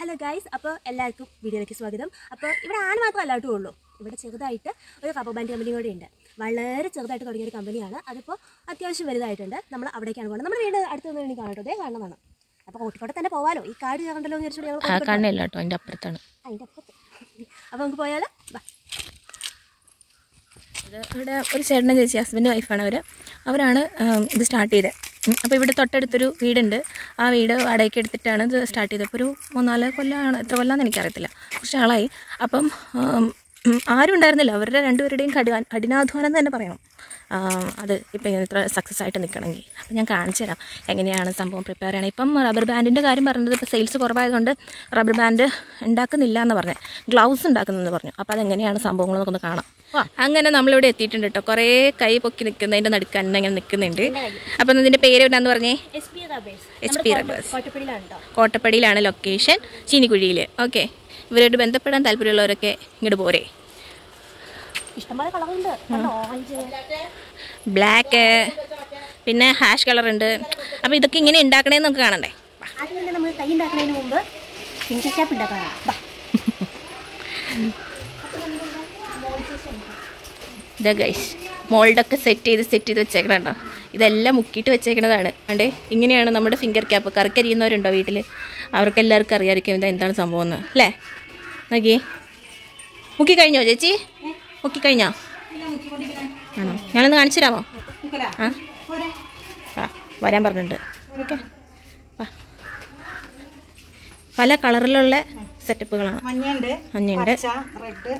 Hello guys അപ്പോൾ എല്ലാവർക്കും വീഡിയോയിലേക്ക് സ്വാഗതം അപ്പോൾ ഇവിടെ ആണ് മാത്രമല്ല കേട്ടോ ഉള്ളൂ ഇവിടെ ചെറുതായിട്ട് ഒരു റബ്ബർ ബാൻഡ് കമ്പനി കൂടെ ഉണ്ട് വളരെ ചെറുതായിട്ട് തുടങ്ങിയ ഒരു കമ്പനിയാണ് അതിപ്പോൾ അത്യാവശ്യം വലുതായിട്ടുണ്ട് നമ്മൾ അവിടേക്കാണ് പോകുന്നത് നമ്മുടെ വീട് അടുത്ത് നിന്ന് വേണ്ടി കാണട്ടോ അതേ കാണുന്നതാണ് അപ്പോൾ കോട്ടിക്കോട്ടെ തന്നെ പോവാലോ ഈ കാട് കണ്ടല്ലോ എന്ന് വിചാരിച്ചു ഞങ്ങൾ ആ കണ്ണില്ല കേട്ടോ അതിൻ്റെ അപ്പുറത്താണ് അതിൻ്റെ അപ്പുറത്ത് അപ്പോൾ നമുക്ക് പോയാലോ വാ ഇത് ഇവിടെ ഒരു ചേട്ടനും ചേച്ചി ഹസ്ബൻഡ് വൈഫാണ് അവർ അവരാണ് ആം, ഇത് സ്റ്റാർട്ട് ചെയ്തത് അപ്പോൾ ഇവിടെ തൊട്ടടുത്തൊരു വീടുണ്ട് ആ വീട് വാടകയ്ക്ക് എടുത്തിട്ടാണ് ഇത് സ്റ്റാർട്ട് ചെയ്തത് ഇപ്പോൾ ഒരു മൂന്നാല് കൊല്ലമാണ് എത്ര കൊല്ലമാണെന്ന് എനിക്കറിയത്തില്ല കുറച്ച് നാളായി അപ്പം ആം, ഉം, ആരും ഉണ്ടായിരുന്നില്ല അവരുടെ രണ്ടുപേരുടെയും കഠി കഠിനാധ്വാനം എന്ന് തന്നെ പറയണം ആ, അത് ഇപ്പം ഇത്ര സക്സസ് ആയിട്ട് നിൽക്കണമെങ്കിൽ അപ്പം ഞാൻ കാണിച്ചു തരാം എങ്ങനെയാണ് സംഭവം പ്രിപ്പയർ ചെയ്യണം ഇപ്പം റബ്ബർ ബാൻഡിൻ്റെ കാര്യം പറഞ്ഞത് ഇപ്പോൾ സെയിൽസ് കുറവായതുകൊണ്ട് റബ്ബർ ബാൻഡ് ഉണ്ടാക്കുന്നില്ല എന്ന് പറഞ്ഞു ഗ്ലൗസ് ഉണ്ടാക്കുന്നതെന്ന് പറഞ്ഞു അപ്പോൾ അതെങ്ങനെയാണ് സംഭവങ്ങളെന്നൊക്കെ ഒന്ന് കാണാം അങ്ങനെ നമ്മളിവിടെ എത്തിയിട്ടുണ്ട് കേട്ടോ കുറേ കൈ പൊക്കി നിൽക്കുന്നതിൻ്റെ നടുക്ക് തന്നെ ഇങ്ങനെ നിൽക്കുന്നുണ്ട് അപ്പം ഇതിൻ്റെ പേര് എന്നാന്ന് പറഞ്ഞേ S P rubbers S P rubbers കോട്ടപ്പടിയിലാണ് കേട്ടോ കോട്ടപ്പടിയിലാണ് ലൊക്കേഷൻ ചീനിക്കുഴിയിൽ ഓക്കെ ഇവരോട് ബന്ധപ്പെടാൻ താല്പര്യമുള്ളവരൊക്കെ ഇങ്ങോട്ട് പോരെ ഇഷ്ടംപോലെ കളറുണ്ട് കണ്ടോ ഓറഞ്ച് ബ്ലാക്ക് പിന്നെ ഹാഷ് കളർ ഉണ്ട് അപ്പോൾ ഇതൊക്കെ ഇങ്ങനെ ഉണ്ടാക്കണേന്ന് നമുക്ക് കാണണ്ടേ ആദ്യം തന്നെ നമ്മൾ തൈ ഉണ്ടാക്കുന്നതിന് മുമ്പ് ഫിംഗർ ക്യാപ്പ് ഉണ്ടാക്കണം വാ ഇതാ ഗൈസ് മോൾഡൊക്കെ സെറ്റ് ചെയ്ത് സെറ്റ് ചെയ്ത് വെച്ചേക്കണുണ്ടോ ഇതെല്ലാം മുക്കിയിട്ട് വെച്ചേക്കണതാണ് കണ്ടേ ഇങ്ങനെയാണ് നമ്മുടെ ഫിംഗർ ക്യാപ്പ് കറക്കരിയുന്നവരുണ്ടോ വീട്ടിൽ അവർക്ക് എല്ലാവർക്കും അറിയാമായിരിക്കും ഇത് എന്താണ് സംഭവം എന്ന് അല്ലേ നോക്കിയേ മുക്കി കഴിഞ്ഞോ ചേച്ചി മുക്കി കഴിഞ്ഞോ ആണോ ഞാനൊന്ന് കാണിച്ചു തരാമോ ആ ആ വരാൻ പറഞ്ഞിട്ടുണ്ട് ഓക്കെ വാ പല കളറിലുള്ള സെറ്റപ്പുകളാണ് മഞ്ഞയുണ്ട് മഞ്ഞയുണ്ട് പച്ച റെഡ്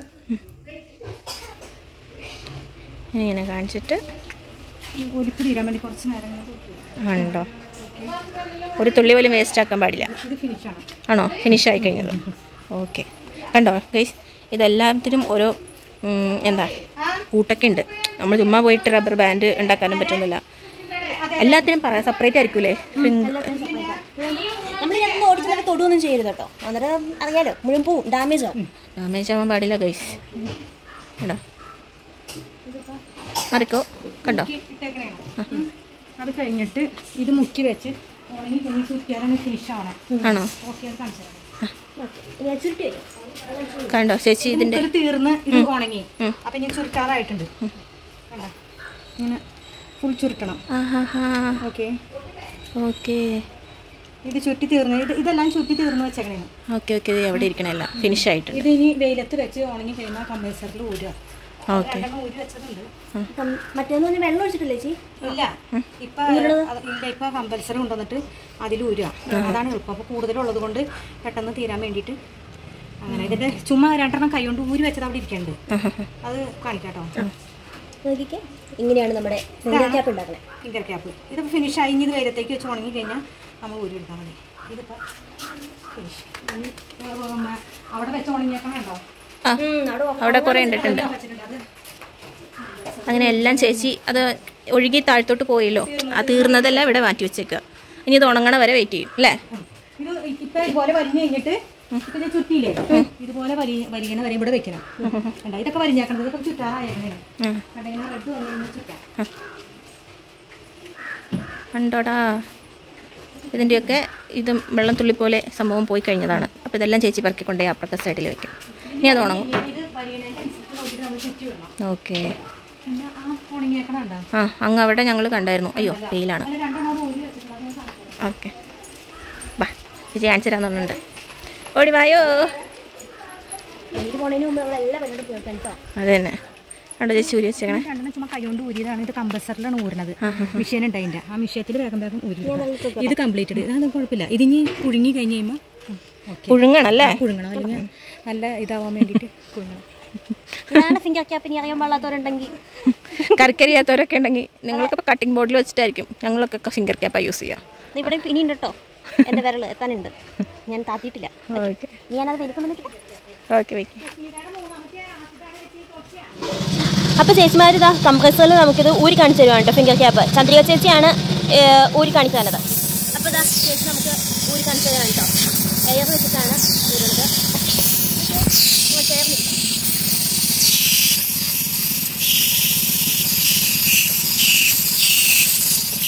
ഇങ്ങനെ കാണിച്ചിട്ട് ഒലിപ്പ് തീരാൻ വേണ്ടി കുറച്ച് നേരം ഇങ്ങനെ വെക്കും. ഉണ്ടോ ഒരു തുള്ളി പോലും വേസ്റ്റ് ആക്കാൻ പാടില്ല ഇത് ഫിനിഷാണ് ആണോ ഫിനിഷ് ആയി കഴിഞ്ഞത് ഓക്കെ കണ്ടോ ഗൈസ് ഇതെല്ലാത്തിനും ഓരോ ഉം, എന്താ കൂട്ടൊക്കെ ഉണ്ട് നമ്മൾ ചുമ്മാ പോയിട്ട് റബ്ബർ ബാൻഡ് ഉണ്ടാക്കാനും പറ്റുന്നില്ല എല്ലാത്തിനും പറയാം സെപ്പറേറ്റ് ആയിരിക്കൂലേ നമ്മൾ ഞാൻ ഓടിച്ച് തന്നെ തൊടുവൊന്നും ചെയ്യരുത് കേട്ടോ അന്നേരം അറിയാലോ മുഴുവൻ പോവും ഡാമേജ് ആവും ഡാമേജ് ആവാൻ പാടില്ല ഗൈസ് കണ്ടോ മറിക്കോ കണ്ടോ ഇട്ടേക്കണേണ്. അത് കഴിഞ്ഞിട്ട് ഇത് മുക്കി വെച്ച് ഉണങ്ങി കഴിഞ്ഞ് ചുറ്റിയാലാണ് ഫിനിഷാണ് ആണോ ഓക്കെ അത് കാണിച്ചു തരാം. ഞാൻ ചുരുട്ടി വരും കണ്ടോ ചേച്ചി ഇതിൻ്റെ ഇത് തീർന്ന് ഇത് ഉണങ്ങി അപ്പൊ ഇനി ചുരുക്കാറായിട്ടുണ്ട് കണ്ടോ? ഇങ്ങനെ ഫുൾ ചുരുക്കണം ആ ഹാ ഹാ ഓക്കെ ഓക്കെ ഇത് ചുറ്റി തീർന്ന് ഇത് ഇതെല്ലാം ചുറ്റി തീർന്ന് വെച്ചേക്കണേണ് ഓക്കെ ഓക്കെ ഇത് എവിടെ ഇരിക്കണല്ല ഫിനിഷ് ആയിട്ടുണ്ട് ഇത് ഇനി വെയിലത്ത് വെച്ച് ഉണങ്ങി കഴിയുമ്പോൾ കമ്പൽസറിൽ ഊരുക ഓക്കെ രണ്ടെണ്ണം ഊരി വെച്ചതുണ്ട് അപ്പം മറ്റേന്ന് പറഞ്ഞാൽ വെള്ളം ഒഴിച്ചിട്ടില്ലേ ചേച്ചി ഇല്ല ഇപ്പൊ അത് ഇല്ല ഇപ്പൊ കമ്പൽസറി കൊണ്ടുവന്നിട്ട് അതിൽ ഊരുക അതാണ് എളുപ്പം അപ്പൊ കൂടുതലുള്ളത് കൊണ്ട് പെട്ടെന്ന് തീരാൻ വേണ്ടിയിട്ട് അങ്ങനെ ഇതിന്റെ ചുമ്മാ രണ്ടെണ്ണം കൈ കൊണ്ട് ഊരി വെച്ചത് അവിടെ ഇരിക്കുന്നുണ്ട് അത് കാണിക്കാട്ടോ നോക്കിക്കേ ഇങ്ങനെയാണ് നമ്മുടെ ഫിംഗർ ക്യാപ്പ് ഉണ്ടാക്കണേ ഫിംഗർ ക്യാപ്പ് ഇത് ഫിനിഷ് ആയി ഇനി ഇത് വെയിലത്തേക്ക് വെച്ച് ഉണങ്ങി കഴിഞ്ഞാൽ നമ്മൾ ഊരി എടുത്താൽ മതി ഇതിപ്പോ ഫിനിഷ് അവിടെ വെച്ച് ഉണങ്ങിയേക്കണം കേട്ടോ ആ അവിടെ കുറേ ഉണ്ടിട്ടുണ്ട് അങ്ങനെ എല്ലാം ചേച്ചി അത് ഒഴുകി താഴത്തോട്ട് പോയല്ലോ ആ തീർന്നതെല്ലാം ഇവിടെ മാറ്റി വെച്ചേക്കുക ഇനി ഇത് ഉണങ്ങണ വരെ വെയിറ്റ് ചെയ്യും അല്ലേ ഇത് ഇപ്പൊ ഇതുപോലെ വലിഞ്ഞു കഴിഞ്ഞിട്ട് ഇപ്പൊ ഇത് ചുറ്റിയില്ലേ ഇതുപോലെ വലി വലിയണ വരെ ഇവിടെ വെക്കണം കണ്ടോ ഇതൊക്കെ വലിഞ്ഞാക്കണത് ഇതൊക്കെ ചുറ്റാറായേക്കണേ ഉം. കണ്ടോ ഇങ്ങനെ റെഡ് വന്നു കഴിഞ്ഞാൽ ചുറ്റാം കണ്ടോടാ ഇതിൻ്റെയൊക്കെ ഇത് വെള്ളം തുള്ളി പോലെ സംഭവം പോയി കഴിഞ്ഞതാണ് അപ്പോൾ ഇതെല്ലാം ചേച്ചി പറക്കിക്കൊണ്ടേ അപ്പുറത്തെ സൈഡിൽ വെക്കും ഇനി അത് ഉണങ്ങും ഇത് വലിയണേൻ്റെ അനുസരിച്ച് നോക്കിയിട്ട് നമ്മൾ ചുറ്റി വിടണം ഓക്കെ പിന്നെ ആ ഉണങ്ങിയേക്കണ ഉണ്ടോ ആ അങ്ങ് അവിടെ ഞങ്ങൾ കണ്ടായിരുന്നു അയ്യോ വെയിലാണ് അതിൽ രണ്ടെണ്ണം ഊരി വെച്ചിട്ടുണ്ട് അത് ഞാൻ കാണിച്ചു തരാം. ഓക്കെ ബാ ചേച്ചി കാണിച്ചു തരാൻ പറഞ്ഞിട്ടുണ്ട് ഓടി വായോ ഇത് പോണതിന് മുമ്പ് നമ്മളെല്ലാം പരിപാടി കേൾക്കാൻ കേട്ടോ അത് തന്നെ കണ്ടോ ചേച്ചി ഊരി വെച്ചേക്കണേ രണ്ടെണ്ണം ചുമ്മാ കൈ കൊണ്ട് ഊരിയതാണ് ഇത് കമ്പൽസറിലാണ് ഊരണത് മിഷീൻ ഉണ്ട് അതിൻ്റെ ആ മിഷ്യത്തിൽ വേഗം വേഗം ഊരി എടുക്കണം. ഇത് കംപ്ലീറ്റഡ് ഇതാണ് കുഴപ്പമില്ല ഇതിനി പുഴുങ്ങി കഴിഞ്ഞ് കഴിയുമ്പോൾ ഓക്കെ പുഴുങ്ങണല്ലേ പുഴുങ്ങണം അല്ലെങ്കിൽ നല്ല ഇതാവാൻ വേണ്ടിയിട്ട് പുഴുങ്ങണം ഇതാണ് ഫിംഗർ ക്യാപ്പിന് അറിയാൻ പാടാത്തവരുണ്ടെങ്കിൽ കറിക്കരിയാത്തവരൊക്കെ ഉണ്ടെങ്കിൽ നിങ്ങളൊക്കെ ഇപ്പോൾ കട്ടിംഗ് ബോർഡിൽ വെച്ചിട്ടായിരിക്കും ഞങ്ങളൊക്കെ ഫിംഗർ ക്യാപ്പാണ് യൂസ് ചെയ്യുക ഇവിടെ ഇനി ഉണ്ട് കേട്ടോ എൻ്റെ വിരൽ എത്താനുണ്ട് ഞാൻ താത്തിയിട്ടില്ല ഓക്കെ ഞാനത് വലിപ്പം വന്നിട്ടില്ല ഓക്കെ വെക്കും അപ്പോൾ ചേച്ചിമാർ ഇതാ കംപ്രസറിൽ നമുക്കിത് ഊരി കാണിച്ചു തരുവാണ് കേട്ടോ ഫിംഗർ ക്യാപ്പ് ചന്ദ്രിക ചേച്ചിയാണ് ഏഹ്, ഊരി കാണിച്ചു തന്നത് അപ്പോൾ ഇതാ ചേച്ചി നമുക്ക് ഊരി കാണിച്ചു തരാണ് കേട്ടോ എയർ വെച്ചിട്ടാണ് ഊരുന്നത് ഇങ്ങ് ചേർന്നിരിക്കാം.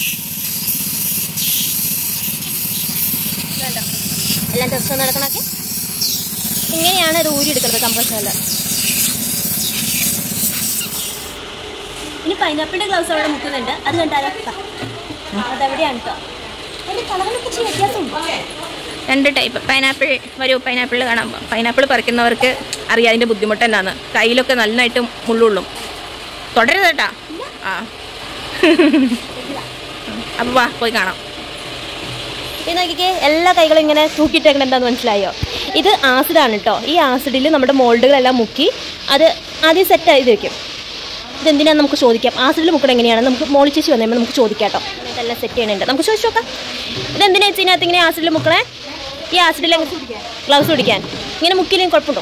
ഇതുണ്ടോ? എല്ലാം ടെസ്റ്റ് നടക്കണമൊക്കെ ഇങ്ങനെയാണ് ഇത് ഊരിയെടുക്കുന്നത് കംപ്രഷറിൽ ഇനി പൈനാപ്പിളിൻ്റെ ഗ്ലൗസ് അവിടെ മുക്കുന്നുണ്ട് അത് കണ്ടാലോ ദാ. അതെവിടെയാണ് കേട്ടോ അതിൻ്റെ കളറിനൊക്കെ ഇച്ചിരി വ്യത്യാസമുണ്ട് രണ്ട് ടൈപ്പ് പൈനാപ്പിൾ വരൂ പൈനാപ്പിൾ കാണാം പൈനാപ്പിൾ പറിക്കുന്നവർക്ക് അറിയാം അതിൻ്റെ ബുദ്ധിമുട്ട് എന്നാന്ന് കയ്യിലൊക്കെ നന്നായിട്ട് മുള്ളുള്ളും തുടരുത് കേട്ടാ ആ അപ്പോൾ വാ പോയി കാണാം ഇത് നോക്കിക്കേ എല്ലാ കൈകളും ഇങ്ങനെ തൂക്കിയിട്ടേക്കണം എന്താന്ന് മനസ്സിലായോ ഇത് ആസിഡാണ് കേട്ടോ ഈ ആസിഡിൽ നമ്മുടെ മോൾഡുകളെല്ലാം മുക്കി അത് ആദ്യം സെറ്റ് ചെയ്ത് വെക്കും ഇതെന്തിനാന്ന് നമുക്ക് ചോദിക്കാം ആസിഡിൽ മുക്കണം എങ്ങനെയാണ് നമുക്ക് മോളി ചേച്ചി വന്നു നമുക്ക് ചോദിക്കാം കേട്ടോ ഇതെല്ലാം സെറ്റ് ചെയ്യണുണ്ട് നമുക്ക് ചോദിച്ചു നോക്കാം ഇതെന്തിനാ വെച്ച് ഇതിനകത്ത് ഇങ്ങനെ ആസിഡിൽ മുക്കണേ ഈ ആസിഡിൽ ഗ്ലൗസ് പിടിക്കാൻ ഇങ്ങനെ മുക്കിയില്ലെങ്കിൽ കുഴപ്പമുണ്ടോ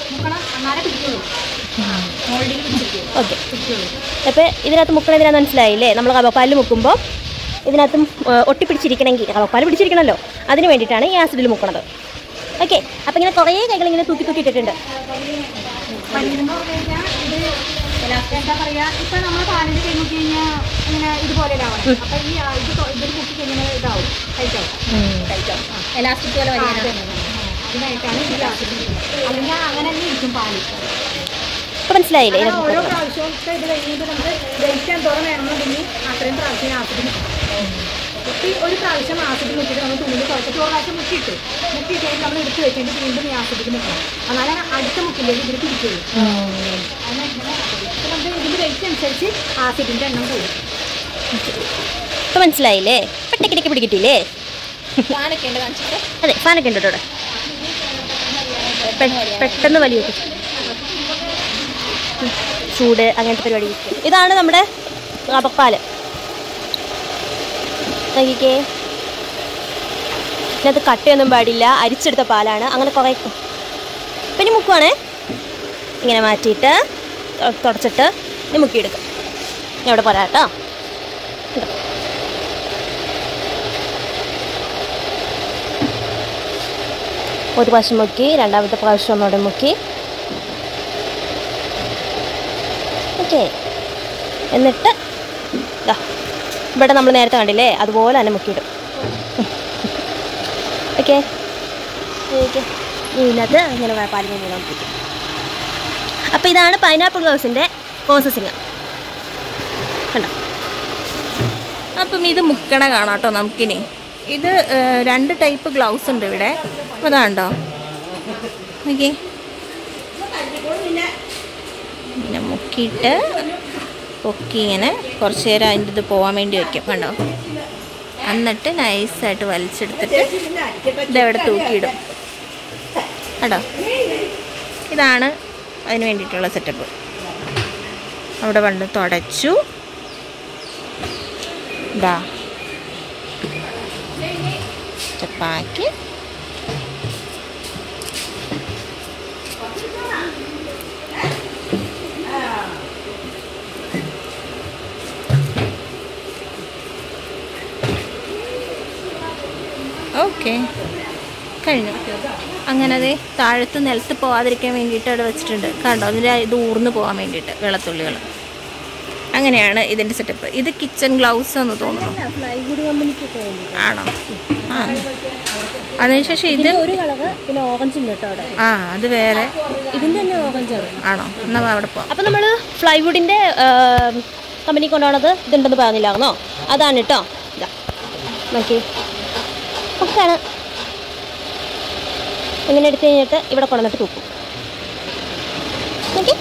ഓക്കെ അപ്പോൾ ഇതിനകത്ത് മുക്കണ ഇതിനകത്ത് മനസ്സിലായില്ലേ നമ്മൾ കവപ്പാലിൽ മുക്കുമ്പോൾ ഇതിനകത്തും ഏഹ്, ഒട്ടിപ്പിടിച്ചിരിക്കണമെങ്കിൽ കവപ്പാൽ പിടിച്ചിരിക്കണമല്ലോ അതിന് വേണ്ടിയിട്ടാണ് ഈ ആസിഡിൽ മുക്കണത് ഓക്കെ അപ്പോൾ ഇങ്ങനെ കുറേ കൈകൾ ഇങ്ങനെ തൂക്കി തൂക്കി ഇട്ടിട്ടുണ്ട് എന്താ പറയാ ഇപ്പൊ നമ്മൾ പാലിന്റെ കൈ മുക്കി കഴിഞ്ഞാൽ ഇങ്ങനെ ഇതുപോലെ ആവണം അപ്പൊ ഈ ആ, ഇത് തൊ- ഇതിൽ മുക്കി കഴിഞ്ഞാൽ ഇതാവും ടൈറ്റാവും എലാസ്റ്റിക് പോലെ അതിനായിട്ടാണ് ഈ ആസിഡ് അല്ലെങ്കിൽ അങ്ങനെ തന്നെ ഇരിക്കും പാല് ഇപ്പോൾ മനസ്സിലായില്ലേ അങ്ങനെ ഇതിനകത്ത് ഓരോ പ്രാവശ്യവും ഇപ്പൊ ഇത് കഴിഞ്ഞിട്ട് നമുക്ക് ദഹിക്കാൻ തോറ വേണമെന്നുണ്ടെങ്കിൽ അത്രയും പ്രാവശ്യം ആസിഡ് മുക്കണം ഇപ്പൊ ഈ ഒരു പ്രാവശ്യം ആസിഡ് മുക്കിയിട്ട് നമ്മൾ തുണിയിൽ കുഴച്ചിട്ട് ഒരു പ്രാവശ്യം മുക്കിയിട്ട് മുക്കിയിട്ട് കഴിഞ്ഞ് നമ്മൾ എടുത്ത് വെച്ചിട്ട് വീണ്ടും ഈ ആസിഡിൽ മുക്കണം എന്നാലാണ് അടുത്ത മുക്കിലേക്ക് ഇതിൽ പിടിക്കുള്ളൂ അപ്പൊ നമുക്ക് ഇതിന്റെ വെയിറ്റ് അനുസരിച്ച് ആസിഡിന്റെ എണ്ണം കൂടും ഇപ്പോൾ മനസ്സിലായില്ലേ പെട്ടക്കിടയ്ക്ക് പിടിക്കിട്ടില്ലേ ഫാനൊക്കെ ഉണ്ട് കാണിച്ചിട്ട് അതെ ഫാനൊക്കെ ഉണ്ട് കേട്ടോ ഇവിടെ പെ- പെട്ടെന്ന് വലിയ ചൂട് അങ്ങനത്തെ പരിപാടി ഇതാണ് നമ്മുടെ കപപ്പാല് നോക്കിക്കേ ഇതിനകത്ത് കട്ടയൊന്നും പാടില്ല അരിച്ചെടുത്ത പാലാണ് അങ്ങനെ കുറേ പിന്നെ മുക്കുവാണേ ഇങ്ങനെ മാറ്റിയിട്ട് തൊ- തുടച്ചിട്ട് ഇനി മുക്കിയെടുക്കും ഞാൻ ഇവിടെ പോരാ കേട്ടോ കണ്ടോ? ഒരു പ്രാവശ്യം മുക്കി രണ്ടാമത്തെ പ്രാവശ്യം ഒന്നുകൂടെ മുക്കി ഓക്കെ എന്നിട്ട് ദാ ഇവിടെ നമ്മൾ നേരത്തെ കണ്ടില്ലേ അതുപോലെ തന്നെ മുക്കിയിടും ഓക്കെ ഓക്കെ ഇതിനകത്ത് ഇങ്ങനെ പാലിന് മൂലം മുക്കിക്കും അപ്പോൾ ഇതാണ് പൈനാപ്പിൾ ഗ്ലൗസിൻ്റെ പ്രോസസ്സിങ് കണ്ടോ അപ്പം ഇത് മുക്കണ കാണാം കേട്ടോ നമുക്കിനി ഇത് ഏഹ്, രണ്ട് ടൈപ്പ് ഗ്ലൗസ് ഉണ്ട് ഇവിടെ അപ്പോൾ അതാണ്ടോ ഓക്കെ പിന്നെ മുക്കിയിട്ട് പൊക്കി ഇങ്ങനെ കുറച്ച് നേരം അതിൻ്റെ ഇത് പോകാൻ വേണ്ടി വയ്ക്കും കണ്ടോ എന്നിട്ട് നൈസായിട്ട് വലിച്ചെടുത്തിട്ട് ഇതെവിടെ തൂക്കിയിടും കണ്ടോ ഇതാണ് അതിന് വേണ്ടിയിട്ടുള്ള സെറ്റപ്പ് അവിടെ വന്ന് തുടച്ചു ഇതാ സ്റ്റെപ്പാക്കി ഓക്കെ കഴിഞ്ഞു അങ്ങനെ അതെ താഴത്ത് നിലത്ത് പോവാതിരിക്കാൻ വേണ്ടിയിട്ട് അവിടെ വെച്ചിട്ടുണ്ട് കണ്ടോ അതിൻ്റെ ഇത് ഊർന്ന് പോകാൻ വേണ്ടിയിട്ട് വെള്ളത്തുള്ളികൾ അങ്ങനെയാണ് ഇതിൻ്റെ സെറ്റപ്പ് ഇത് കിച്ചൺ ഗ്ലൗസ് എന്ന് തോന്നുന്നു ഫ്ലൈവുഡ് കമ്പനിക്കൊക്കെ വേണ്ടി ആണോ ആ അതിനുശേഷം ഇത് ഒരു കളറ് പിന്നെ ഓറഞ്ച് ഉണ്ട് കേട്ടോ അവിടെ ആ അത് വേറെ ഇതിൻ്റെ തന്നെ ഓറഞ്ചാണ് ആണോ എന്നാ വാ അവിടെ പോവാം അപ്പോൾ നമ്മൾ ഫ്ലൈവുഡിൻ്റെ കമ്പനി കൊണ്ടുപോണത് ഇതുണ്ടെന്ന് പറഞ്ഞില്ലായിരുന്നോ അതാണ് കേട്ടോ ഇതാ നോക്കി ഒക്കെയാണ് ഇങ്ങനെ എടുത്ത് കഴിഞ്ഞിട്ട് ഇവിടെ കൊണ്ടുവന്നിട്ട് തൂക്കും നോക്കി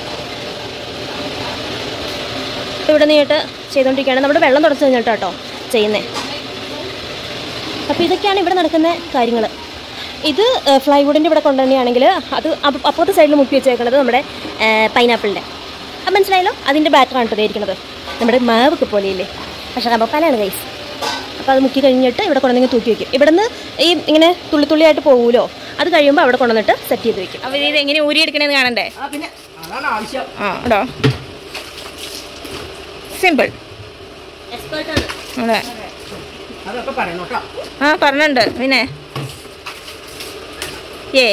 ഇപ്പോൾ ഇവിടെ നീട്ട് ചെയ്തുകൊണ്ടിരിക്കുകയാണ് നമ്മുടെ വെള്ളം തുടച്ച് കഴിഞ്ഞിട്ട് കേട്ടോ ചെയ്യുന്നത് അപ്പോൾ ഇതൊക്കെയാണ് ഇവിടെ നടക്കുന്ന കാര്യങ്ങൾ ഇത് ഫ്ലൈവുഡിൻ്റെ ഇവിടെ കൊണ്ടുതന്നെയാണെങ്കിൽ അത് അപ്പ- അപ്പുറത്തെ സൈഡിൽ മുക്കി വെച്ചേക്കുന്നത് നമ്മുടെ പൈനാപ്പിളിൻ്റെ അത് മനസ്സിലായല്ലോ അതിൻ്റെ ബാറ്ററാണ് കേട്ടോ ഇരിക്കുന്നത് നമ്മുടെ മാവൊക്കെ പോലെയില്ലേ പക്ഷേ കമ്പപ്പാലാണ് കൈസ് അപ്പോൾ അത് മുക്കി കഴിഞ്ഞിട്ട് ഇവിടെ കൊണ്ടുവന്നെങ്കിൽ തൂക്കി വെക്കും ഇവിടെ നിന്ന് ഈ ഇങ്ങനെ തുള്ളി തുള്ളിയായിട്ട് പോകുമല്ലോ അത് കഴിയുമ്പോൾ അവിടെ കൊണ്ടുവന്നിട്ട് സെറ്റ് ചെയ്ത് വെക്കും അപ്പോൾ ഇത് എങ്ങനെ ഊരിയെടുക്കണേന്ന് കാണണ്ടേ പിന്നെ അതാണ് ആവശ്യം ആ ഉണ്ടോ സിമ്പിൾ അതെ അതൊക്കെ പറയണം കേട്ടോ ആ പറഞ്ഞിട്ടുണ്ട് പിന്നെ ഏ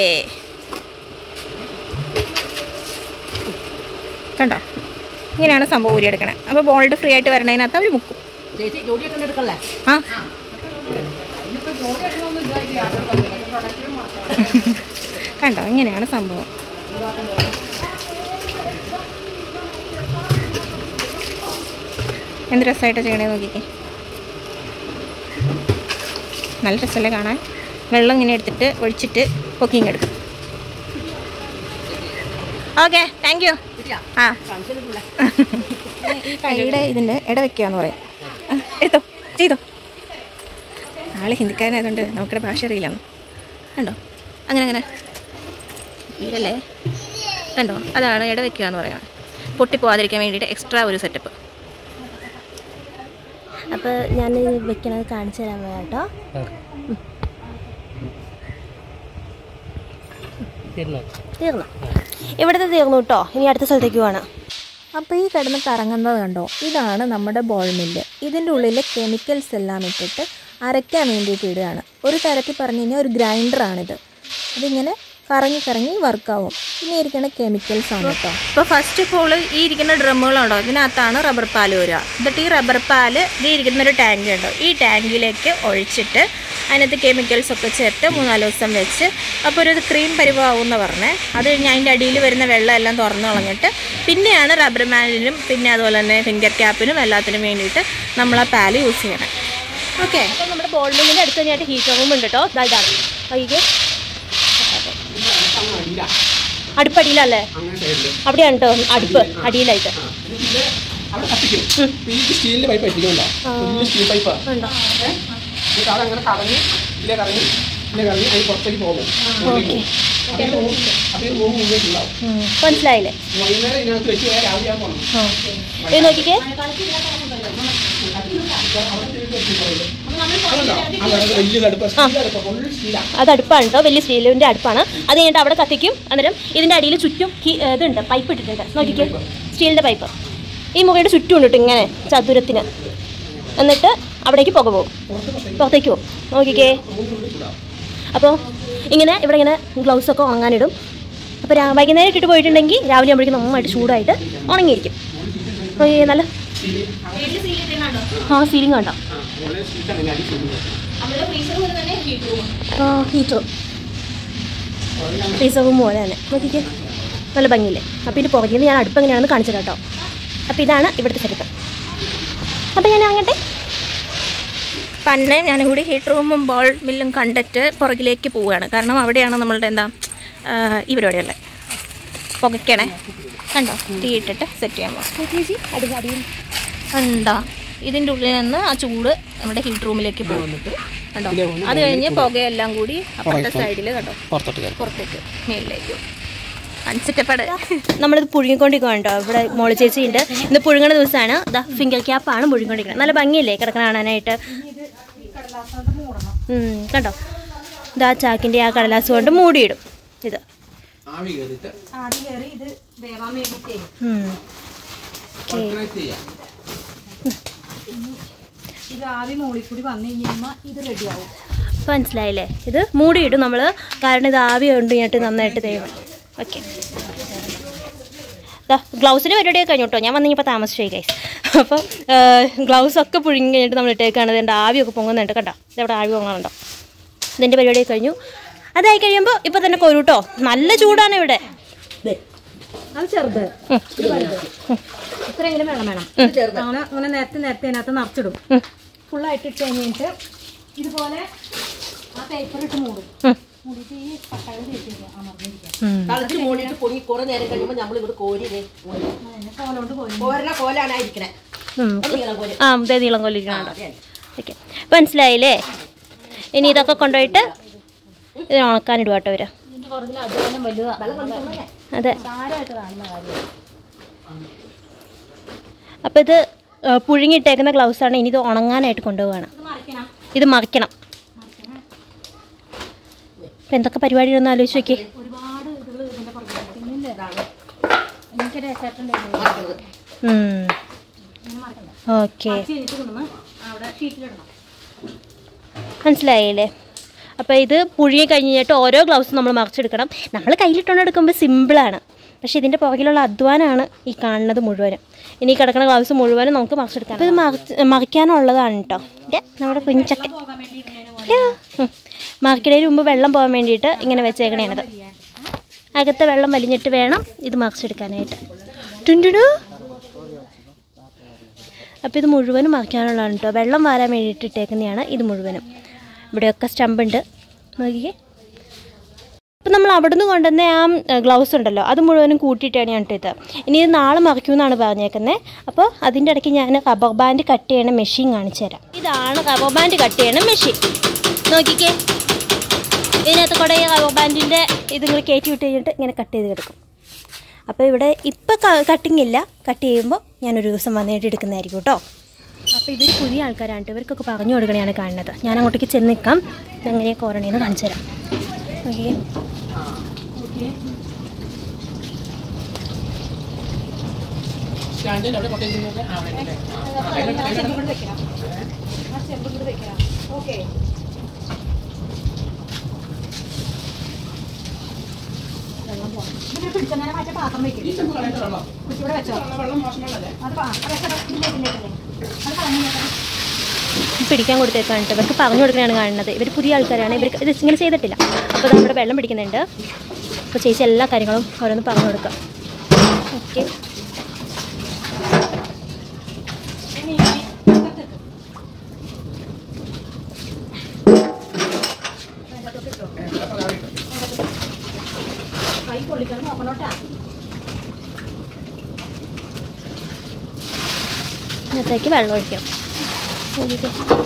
കണ്ടോ ഇങ്ങനെയാണ് സംഭവം ഊരിയെടുക്കണേ അപ്പോൾ ബോൾഡ് ഫ്രീ ആയിട്ട് വരണതിനകത്ത് അവർ മുക്കും ചേച്ചി ജോലിയൊക്കെ എടുക്കല്ലേ ആ കണ്ടോ ഇങ്ങനെയാണ് സംഭവം എന്ത് രസമായിട്ട് ചെയ്യണേ നോക്കിക്കേ നല്ല രസമല്ലേ കാണാൻ വെള്ളം ഇങ്ങനെ എടുത്തിട്ട് ഒഴിച്ചിട്ട് പൊക്കിങ് എടുക്കും ഓക്കെ താങ്ക് യു ആ ഈ കൈയുടെ ഇതിൻ്റെ ഇട വെക്കുകയെന്ന് പറയും ആ, എടുത്തോ ചെയ്തോ ആള് ഹിന്ദിക്കാരനായതുകൊണ്ട് നമുക്കിടെ ഭാഷ അറിയില്ല കണ്ടോ അങ്ങനെ അങ്ങനെ ഇല്ലല്ലേ കണ്ടോ അതാണ് ഇട വെക്കുക എന്ന് പറയുന്നത് പൊട്ടിപ്പോവാതിരിക്കാൻ വേണ്ടിയിട്ട് എക്സ്ട്രാ ഒരു സെറ്റപ്പ് അപ്പോൾ ഞാൻ വെക്കണത് കാണിച്ചു തരാൻ പോയാ കേട്ടോ തീർന്നു ഇവിടുത്തെ തീർന്നു കേട്ടോ ഇനി അടുത്ത സ്ഥലത്തേക്ക് പോവാണ് അപ്പോൾ ഈ കിടന്ന് കറങ്ങുന്നത് കണ്ടോ ഇതാണ് നമ്മുടെ ബോൾ മില്ല് ഇതിൻ്റെ ഉള്ളിൽ കെമിക്കൽസ് എല്ലാം ഇട്ടിട്ട് അരയ്ക്കാൻ വേണ്ടിയിട്ട് ഇടുകയാണ് ഒരു തരത്തിൽ പറഞ്ഞു കഴിഞ്ഞാൽ ഒരു ഗ്രൈൻഡറാണിത് ഇതിങ്ങനെ കറങ്ങി കറങ്ങി വർക്കാവും പിന്നെ ഇരിക്കുന്ന കെമിക്കൽസ് ആണ് കേട്ടോ ഇപ്പോൾ ഫസ്റ്റ് ഓഫ് ഓൾ ഈ ഇരിക്കുന്ന ഡ്രമ്മുകളുണ്ടോ ഇതിനകത്താണ് റബ്ബർ പാൽ വരിക എന്നിട്ട് ഈ റബ്ബർ പാൽ ഇത് ഇരിക്കുന്ന ഒരു ടാങ്ക് ഉണ്ടോ ഈ ടാങ്കിലേക്ക് ഒഴിച്ചിട്ട് അതിനകത്ത് കെമിക്കൽസ് ഒക്കെ ചേർത്ത് മൂന്നാല് ദിവസം വെച്ച് അപ്പോൾ ഒരു ക്രീം പരിവാകുമെന്ന് പറഞ്ഞേ അത് കഴിഞ്ഞ് അതിൻ്റെ അടിയിൽ വരുന്ന വെള്ളം എല്ലാം തുറന്നു കളഞ്ഞിട്ട് പിന്നെയാണ് റബ്ബർ മാനിനും പിന്നെ അതുപോലെ തന്നെ ഫിംഗർ ക്യാപ്പിനും എല്ലാത്തിനും വേണ്ടിയിട്ട് നമ്മൾ ആ പാല് യൂസ് ചെയ്യണം ഓക്കെ അപ്പോൾ നമ്മുടെ ബോൾ മില്ലിൻ്റെ അടുത്ത് തന്നെയായിട്ട് ഹീറ്റർ റൂം ഉണ്ട് കേട്ടോ ഇതാ ഇതാണ് നോക്കിക്കേ അടുപ്പടിയിലല്ലേ അവിടെയാണ് കേട്ടോ അടുപ്പ് അടിയിലായിട്ട് അവിടെ കത്തിക്കും ഈ സ്റ്റീലിന്റെ പൈപ്പ് എത്തിക്കണ്ട വലിയ സ്റ്റീൽ പൈപ്പാ ഉണ്ടോ എന്നിട്ട് അതങ്ങനെ കറങ്ങി ഇതിലെ കറങ്ങി ഇതിലെ കറങ്ങി അതിന് പുറത്തേക്ക് പോകും അപ്പോൾ ഈ റൂം മുഴുവൻ ഉണ്ടാവും മനസ്സിലായില്ലേ വൈകുന്നേരം ഇതിനകത്ത് വെച്ച് പോയാൽ രാവിലെ ആകുമ്പോൾ ഇത് നോക്കിക്കേ അതുണ്ടോ വലിയ അടുപ്പ് സ്റ്റീൽ അടുപ്പ് ഫുൾ സ്റ്റീലാണ് അത് അടുപ്പാണ് കേട്ടോ വലിയ സ്റ്റീലിൻ്റെ അടുപ്പാണ് അത് കഴിഞ്ഞിട്ട് അവിടെ കത്തിക്കും അന്നേരം ഇതിൻ്റെ അടിയിൽ ചുറ്റും ഹീ- ഇതുണ്ട് പൈപ്പ് ഇട്ടിട്ടുണ്ട് നോക്കിക്കേ സ്റ്റീലിൻ്റെ പൈപ്പ് ഈ മുറിയുടെ ചുറ്റും ഉണ്ട് കേട്ടോ ഇങ്ങനെ ചതുരത്തിന് എന്നിട്ട് അവിടേക്ക് പുക പോകും പുറത്തേക്ക് പോകും നോക്കിക്കേ അപ്പോൾ ഇങ്ങനെ ഇവിടെ ഇങ്ങനെ ഗ്ലൗസ് ഒക്കെ ഉണങ്ങാനിടും അപ്പോൾ രാ വൈകുന്നേരം ഇട്ടിട്ട് പോയിട്ടുണ്ടെങ്കിൽ രാവിലെ ആകുമ്പോഴേക്കും നന്നായിട്ട് ചൂടായിട്ട് ഉണങ്ങിയിരിക്കും അപ്പോൾ ഈ നല്ല ആ സീലിംഗ് കണ്ടോ ആ ഹീറ്റർ ഫ്രീസർ റൂം പോലെ തന്നെ നോക്കിക്കേ നല്ല ഭംഗിയില്ലേ അപ്പോൾ ഇതിൻ്റെ പുറകിൽ നിന്ന് ഞാൻ അടുപ്പ് എങ്ങനെയാണെന്ന് കാണിച്ചു കേട്ടോ അപ്പോൾ ഇതാണ് ഇവിടുത്തെ സെറ്റപ്പ് അപ്പോൾ ഞാൻ അങ്ങോട്ടെ പണ്ട് ഞാനും കൂടി ഹീറ്റ് റൂമും ബോൾ മില്ലും കണ്ടിട്ട് പുറകിലേക്ക് പോവുകയാണ് കാരണം അവിടെയാണ് നമ്മളുടെ എന്താ ആ, ഈ പരിപാടിയുള്ളത് പുകയ്ക്കണേ കണ്ടോ തീ ഇട്ടിട്ട് സെറ്റ് ചെയ്യാൻ പോകും അടി അടിയിൽ കണ്ടോ ഇതിൻ്റെ ഉള്ളിൽ നിന്ന് ആ ചൂട് നമ്മുടെ ഹീറ്റ് റൂമിലേക്ക് പോകുന്നിട്ട് കണ്ടോ അത് കഴിഞ്ഞ് പുകയെല്ലാം കൂടി അപ്പുറത്തെ സൈഡിൽ കണ്ടോ പുറത്തോട്ട് കയറും പുറത്തേക്ക് മേലിലേക്ക് അൻസിറ്റപ്പാട് നമ്മളിത് പുഴുങ്ങിക്കൊണ്ടിരിക്കുകയാണ് കേട്ടോ ഇവിടെ മോളി ചേച്ചി ഉണ്ട് ഇന്ന് പുഴുങ്ങണ ദിവസമാണ് ഇതാ ഫിംഗർ ക്യാപ്പാണ് പുഴുങ്ങിക്കൊണ്ടിരിക്കുന്നത് നല്ല ഭംഗിയല്ലേ കിടക്കണ കാണാനായിട്ട് ഉം, കണ്ടോ ഇതാ ചാക്കിൻ്റെ ആ കടലാസ് കൊണ്ട് മൂടിയിടും ഇത് ആവി കയറിയിട്ട് ആദ്യം കയറി ഇത് വേവാൻ വേണ്ടിയിട്ടേ ഉം. ഓർഗനൈസ് ചെയ്യാം ഇത് ആവി മുകളിൽ കൂടി വന്നു കഴിയുമ്പോൾ ഇത് റെഡിയാവും ഇപ്പം മനസ്സിലായില്ലേ ഇത് മൂടിയിടും നമ്മൾ കാരണം ഇത് ആവി കൊണ്ട് കഴിഞ്ഞിട്ട് നന്നായിട്ട് തേവും ഓക്കെ ഗ്ലൗസിന് പരിപാടിയൊക്കെ കഴിഞ്ഞു കേട്ടോ ഞാൻ വന്നിപ്പോൾ താമസിച്ചു ഗൈസ് അപ്പോൾ ഗ്ലൗസ് ഒക്കെ പുഴുങ്ങി കഴിഞ്ഞിട്ട് നമ്മൾ ഇട്ടേക്കാണ് ഇതിൻ്റെ ആവിയൊക്കെ പൊങ്ങുന്നുണ്ട് കണ്ടോ ഇതവിടെ ആവി പൊങ്ങുന്നുണ്ടോ ഇതിൻ്റെ പരിപാടിയൊക്കെ കഴിഞ്ഞു അതായി കഴിയുമ്പോൾ ഇപ്പോൾ തന്നെ കൊരൂട്ടോ നല്ല ചൂടാണ് ഇവിടെ അത് ചെറുത് ഇത്രയെങ്കിലും വെള്ളം വേണം അങ്ങനെ അങ്ങനെ നേരത്തെ നേരത്തെ അതിനകത്ത് നിറച്ചിടും ഫുള്ളായിട്ട് ഇട്ട് കഴിഞ്ഞിട്ട് ഇതുപോലെ ആ പേപ്പർ ഇട്ട് മൂടും മൂടിയിട്ട് ഈ പട്ടകൾ തേച്ചിരിക്കുക അമർന്നിരിക്കുക കളിച്ച് മൂടിയിട്ട് പൊങ്ങി കുറെ നേരം കഴിയുമ്പോൾ നമ്മൾ ഇവിടെ കോരി ദേ കോരി. കോലോണ്ട് പോയി കോരണ കോലാണ് ഇരിക്കണേ ഉം. നീളം കോരി ആ ഇതേ നീളം കൊല്ലിരിക്കണുണ്ടോ ഓക്കെ ഇപ്പം മനസ്സിലായില്ലേ ഇനി ഇതൊക്കെ കൊണ്ടുപോയിട്ട് ഇത് ഉണക്കാനിടുക കേട്ടോ ഇവര് അതെ അപ്പം ഇത് ആ, പുഴുങ്ങിയിട്ടേക്കുന്ന ഗ്ലൗസാണ് ഇനി ഇത് ഉണങ്ങാനായിട്ട് കൊണ്ടുപോവാണ് ഇത് മറിക്കണം അപ്പം എന്തൊക്കെ പരിപാടികളൊന്ന് ആലോചിച്ച് നോക്കി ഓക്കെ കഴിഞ്ഞിട്ട് കൊണ്ടുവന്ന് അവിടെ ഷീറ്റിലിടണം മനസ്സിലായില്ലേ അപ്പോൾ ഇത് പുഴുങ്ങി കഴിഞ്ഞിട്ട് ഓരോ ഗ്ലൗസും നമ്മൾ മറിച്ചെടുക്കണം നമ്മൾ കയ്യിലിട്ടുകൊണ്ട് എടുക്കുമ്പോൾ സിമ്പിളാണ് പക്ഷേ ഇതിൻ്റെ പുറകിലുള്ള അധ്വാനമാണ് ഈ കാണുന്നത് മുഴുവനും ഇനി ഈ കിടക്കുന്ന ഗ്ലൗസ് മുഴുവനും നമുക്ക് മറിച്ചെടുക്കാം അപ്പോൾ ഇത് മറിച്ച് മറിക്കാനുള്ളതാണ് കേട്ടോ ഇത് നമ്മുടെ കുഞ്ചൊക്കെ മാർക്കിടയിൽ മുമ്പ് വെള്ളം പോകാൻ വേണ്ടിയിട്ട് ഇങ്ങനെ വെച്ചേക്കണേണത് അകത്തെ വെള്ളം വലിഞ്ഞിട്ട് വേണം ഇത് മറിച്ചെടുക്കാനായിട്ട് ടുണ്ടുടു അപ്പോൾ ഇത് മുഴുവനും മറിക്കാനുള്ളതാണ് കേട്ടോ വെള്ളം വാരാൻ വേണ്ടിയിട്ട് ഇട്ടേക്കുന്നതാണ് ഇത് മുഴുവനും ഇവിടെയൊക്കെ സ്റ്റമ്പുണ്ട് നോക്കിക്കേ അപ്പം നമ്മൾ അവിടുന്ന് കൊണ്ടുവന്ന ആ ഗ്ലൗസ് ഉണ്ടല്ലോ അത് മുഴുവനും കൂട്ടിയിട്ടാണ് ഞാൻ ഇട്ടത് ഇനി ഇത് നാളെ മറിക്കുമെന്നാണ് പറഞ്ഞേക്കുന്നത് അപ്പോൾ അതിൻ്റെ ഇടയ്ക്ക് ഞാൻ റബ്ബർ ബാൻഡ് കട്ട് ചെയ്യണ മെഷീൻ കാണിച്ചു തരാം ഇതാണ് റബ്ബർ ബാൻഡ് കട്ട് ചെയ്യണ മെഷീൻ നോക്കിക്കേ ഇതിനകത്ത് കൂടെ ഈ റബ്ബർ ബാൻഡിൻ്റെ ഇത് ഇങ്ങനെ കയറ്റി വിട്ട് കഴിഞ്ഞിട്ട് ഇങ്ങനെ കട്ട് ചെയ്ത് കിടക്കും അപ്പോൾ ഇവിടെ ഇപ്പം കട്ടിങ് ഇല്ല കട്ട് ചെയ്യുമ്പോൾ ഞാനൊരു ദിവസം വന്നിട്ട് എടുക്കുന്നതായിരിക്കും കേട്ടോ അപ്പോൾ ഇവർ പുതിയ ആൾക്കാരാണ് ട്ടോ. ഇവർക്കൊക്കെ പറഞ്ഞു കൊടുക്കണയാണ് കാണുന്നത് ഞാൻ അങ്ങോട്ടേക്ക് ചെന്ന് നിൽക്കാം ഇതെങ്ങനെയാണ് കോരണേന്ന് കാണിച്ചു തരാം ഓക്കെ സ്റ്റാൻഡിൽ അവിടെ കൊണ്ടുവരുന്നത് ആ അവിടെ ആ, അതിലോട്ട് അതിലോട്ട് ഈ ചെമ്പ് കളയേണ്ട വെള്ളം വെള്ളം മോശം വെള്ളമല്ലേ പിടിക്കാൻ കൊടുത്തേക്കാണ് ട്ടോ. ഇവർക്ക് പറഞ്ഞു കൊടുക്കണതാണ് കാണുന്നത് ഇവർ പുതിയ ആൾക്കാരാണ് ഇവർക്ക് ഇത് ഇങ്ങനെ ചെയ്തിട്ടില്ല അപ്പോൾ നമ്മുടെ വെള്ളം പിടിക്കുന്നുണ്ട് അപ്പോൾ ചേച്ചി എല്ലാ കാര്യങ്ങളും ഓരോന്ന് പറഞ്ഞു കൊടുക്കാം ഓക്കെ ഇന്നത്തേക്ക് വെള്ളം ഒഴിക്കണം ഒഴിക്കാം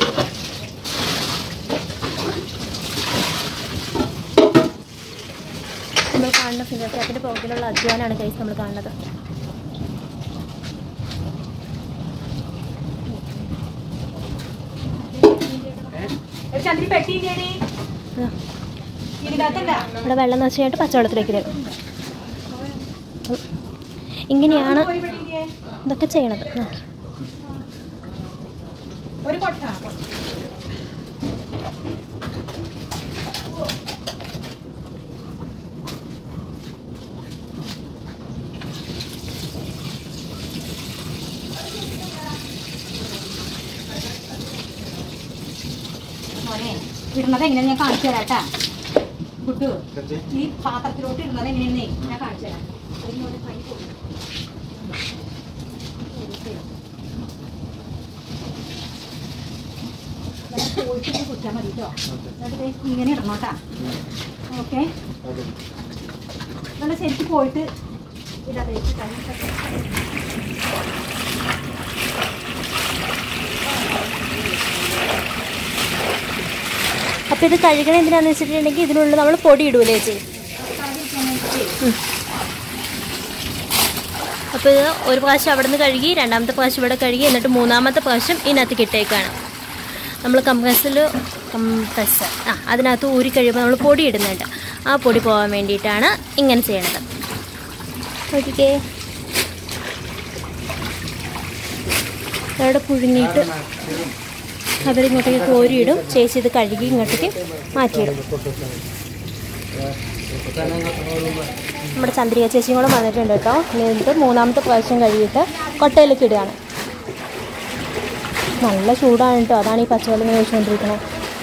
നമ്മൾ കാണുന്ന ഫിംഗർ ക്യാപ്പിൻ്റെ പുറകിലുള്ള അധ്വാനാണ് കൈസ് നമ്മൾ കാണുന്നത് ചന്ദ്രി പെട്ടിയില്ലേടി ഇതാ, ഇതിനകത്തല്ല ഇവിടെ വെള്ളം നിറച്ച് കഴിഞ്ഞിട്ട് പച്ചവെള്ളത്തിലേക്ക് ഇടും ഇങ്ങനെയാണ് ഇതൊക്കെ ചെയ്യണത് നോക്കി ഒരു കൊട്ട മോനെ ഇടുന്നത് എങ്ങനെയാ ഞാൻ കാണിച്ചു തരാം കേട്ടാ കുട്ടു ഈ പാത്രത്തിലോട്ട് ഇടുന്നത് എങ്ങനെയാന്നേ ഞാൻ കാണിച്ചു തരാം അതിനോട് കൈ കൊടുക്കും പോയിട്ട് കുറ്റാൽ മതി കേട്ടോ എന്നിട്ട് ദേ ഇങ്ങനെ ഇടണം കേട്ടാ ഓക്കെ നല്ല ശരിക്ക് പോയിട്ട് ഇടാതെ അപ്പോൾ ഇത് കഴുകണ എന്തിനാന്ന് വെച്ചിട്ടുണ്ടെങ്കിൽ ഇതിനുള്ളിൽ നമ്മൾ പൊടി ഇടൂലേ ചേച്ചി അപ്പോൾ ഇത് ഒരു പ്രാവശ്യം അവിടെ നിന്ന് കഴുകി രണ്ടാമത്തെ പ്രാവശ്യം ഇവിടെ കഴുകി എന്നിട്ട് മൂന്നാമത്തെ പ്രാവശ്യം ഇതിനകത്ത് കിട്ടേക്കാണ് നമ്മൾ കംപ്രസിൽ കംപ്രസ് ആ അതിനകത്ത് ഊരി കഴിയുമ്പോൾ നമ്മൾ പൊടി ഇടുന്നുണ്ട് ആ പൊടി പോകാൻ വേണ്ടിയിട്ടാണ് ഇങ്ങനെ ചെയ്യണത് നോക്കിക്കേ അവിടെ പുഴുങ്ങിയിട്ട് അവരിങ്ങോട്ടേക്ക് കോരിയിടും ചേച്ചി ഇത് കഴുകി ഇങ്ങോട്ടേക്ക് മാറ്റിയിടും നമ്മുടെ ചന്ദ്രിക ചേച്ചിയും കൂടെ വന്നിട്ടുണ്ട് കേട്ടോ എന്നിട്ട് മൂന്നാമത്തെ പ്രാവശ്യം കഴുകിയിട്ട് കൊട്ടയിലേക്ക് ഇടുകയാണ് നല്ല ചൂടാണ് കേട്ടോ അതാണ് ഈ പച്ചവെള്ളം ഇങ്ങനെ ഒഴിച്ചുകൊണ്ടിരിക്കുന്നത്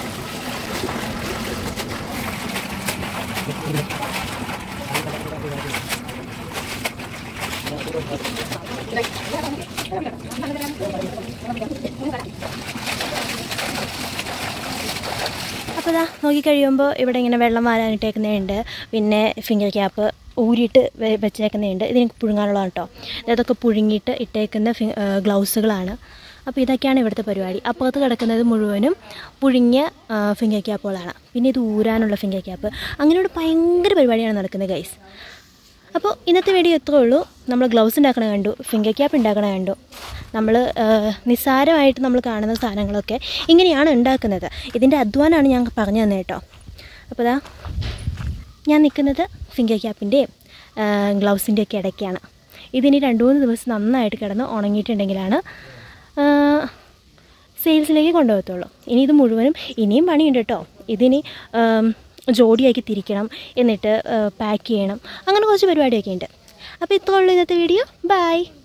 അപ്പോൾ ഇതാ നോക്കിക്കഴിയുമ്പോൾ ഇവിടെ ഇങ്ങനെ വെള്ളം വാരാനിട്ടേക്കുന്നതുണ്ട് പിന്നെ ഫിംഗർ ക്യാപ്പ് ഊരിയിട്ട് വെ- വെച്ചേക്കുന്നതുണ്ട് ഇതിന് പുഴുങ്ങാനുള്ളതാണ് കേട്ടോ ഇതൊക്കെ പുഴുങ്ങിയിട്ട് ഇട്ടേക്കുന്ന ഫി ഗ്ലൗസുകളാണ് അപ്പോൾ ഇതൊക്കെയാണ് ഇവിടുത്തെ പരിപാടി അപ്പുറത്ത് കിടക്കുന്നത് മുഴുവനും പുഴുങ്ങിയ ആ, ഫിംഗർ ക്യാപ്പുകളാണ് പിന്നെ ഇത് ഊരാനുള്ള ഫിംഗർ ക്യാപ്പ് അങ്ങനെ ഇവിടെ ഭയങ്കര പരിപാടിയാണ് നടക്കുന്നത് ഗൈസ് അപ്പോൾ ഇന്നത്തെ വീഡിയോ ഇത്രേ ഉള്ളൂ നമ്മൾ ഗ്ലൗസ് ഉണ്ടാക്കണ കണ്ടു ഫിംഗർ ക്യാപ്പ് ഉണ്ടാക്കണ കണ്ടു നമ്മൾ നിസ്സാരമായിട്ട് നമ്മൾ കാണുന്ന സാധനങ്ങളൊക്കെ ഇങ്ങനെയാണ് ഉണ്ടാക്കുന്നത് ഇതിൻ്റെ അധ്വാനമാണ് ഞാൻ പറഞ്ഞു തന്നെ കേട്ടോ അപ്പോൾ ദാ ഞാൻ നിൽക്കുന്നത് ഫിംഗർ ക്യാപ്പിൻ്റെയും ഗ്ലൗസിൻ്റെയൊക്കെ ഇടയ്ക്കാണ് ഇതിനി രണ്ട് മൂന്ന് ദിവസം നന്നായിട്ട് കിടന്ന് ഉണങ്ങിയിട്ടുണ്ടെങ്കിലാണ് സെയിൽസിലേക്ക് കൊണ്ടുപോകത്തുള്ളൂ ഇനി ഇത് മുഴുവനും ഇനിയും പണിയുണ്ട് കേട്ടോ ഇതിനി ആം, ജോഡിയാക്കി തിരിക്കണം എന്നിട്ട് പാക്ക് ചെയ്യണം അങ്ങനെ കുറച്ച് പരിപാടിയൊക്കെ ഉണ്ട് അപ്പോൾ ഇത്രേ ഉള്ളൂ ഇന്നത്തെ വീഡിയോ ബൈ